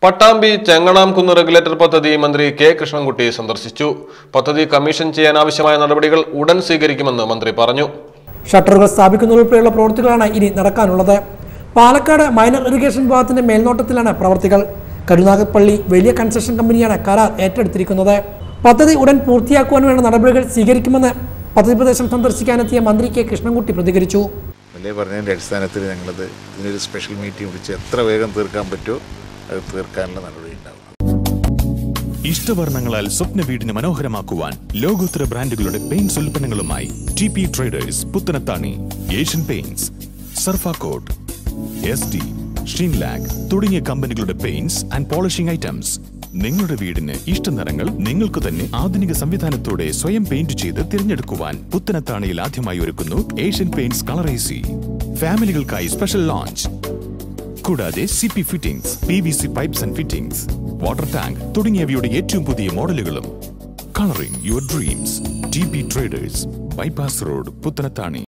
Pattambi ചെങ്ങണാംകുന്ന് regulator പദ്ധതി മന്ത്രി K Krishnankutty സന്ദർശിച്ചു പദ്ധതി കമ്മീഷൻ ചെയ്യാൻ ആവശ്യമായ നടപടികൾ ഉടൻ സ്വീകരിക്കുമെന്ന് മന്ത്രി പറഞ്ഞു ഷട്ടറുകൾ സ്ഥാപിക്കുന്നതുൾപ്പെടെയുള്ള പ്രവൃത്തികളാണ് ഇനി നടക്കാനുള്ളത് പാലക്കാട് മൈനർ ഇറിഗേഷൻ വിഭാഗത്തിന്റെ മേൽനോട്ടത്തിലാണ് പ്രവൃത്തികൾ കരുനാഗപ്പള്ളി വലിയ കൺസ്ട്രക്ഷൻ കമ്പനിയാണ് കരാർ ഏറ്റെടുത്തിരിക്കുന്നത് പദ്ധതി ഉടൻ പൂർത്തിയാക്കുവാൻ വേണ്ട നടപടികൾ സ്വീകരിക്കുമെന്ന് പദ്ധതി പ്രദേശം സന്ദർശിക്കാനെത്തിയ മന്ത്രി കെ കൃഷ്ണൻകുട്ടി പ്രതികരിച്ചു വലിയ പറഞ്ഞതിൻ്റെ അടിസ്ഥാനത്തിൽ ഞങ്ങളത് ഇതിനൊരു സ്പെഷ്യൽ മീറ്റിംഗ് വിളിച്ച് എത്ര വേഗം തീർക്കാൻ പറ്റുമോ അത് തീർക്കാനുള്ള നടപടി ഉണ്ടാവും ഇഷ്ടവർണ്ണങ്ങളാൽ സ്വപ്ന വീടിന് മനോഹരമാക്കുവാൻ ലോകോത്തര ബ്രാൻഡുകളുടെ പെയിന്റ്സ് ഉൽപ്പന്നങ്ങളുമായി ടി പി ട്രേഡേഴ്സ് പുത്തനത്താണി ഏഷ്യൻ പെയിന്റ്സ് സർഫാകോട്ട് എസ് ഡി ഷീൻലാഗ് തുടങ്ങിയ കമ്പനികളുടെ പെയിന്റ്സ് ആൻഡ് പോളിഷിംഗ് ഐറ്റംസ് നിങ്ങളുടെ വീടിന് ഇഷ്ട നിറങ്ങൾ നിങ്ങൾക്ക് തന്നെ ആധുനിക സംവിധാനത്തോടെ സ്വയം പെയിന്റ് ചെയ്ത് തിരഞ്ഞെടുക്കുവാൻ പുത്തനത്താണിയിൽ ആദ്യമായി ഒരുക്കുന്നു ഏഷ്യൻ പെയിന്റ്സ് കളറേസി ഫാമിലികൾക്കായി സ്പെഷ്യൽ ലോഞ്ച് കൂടാതെ C P fittings P V C pipes and fittings water tank തുടങ്ങിയവയുടെ ഏറ്റവും പുതിയ മോഡലുകളും colouring your dreams T B Traders bypass road Puthanathani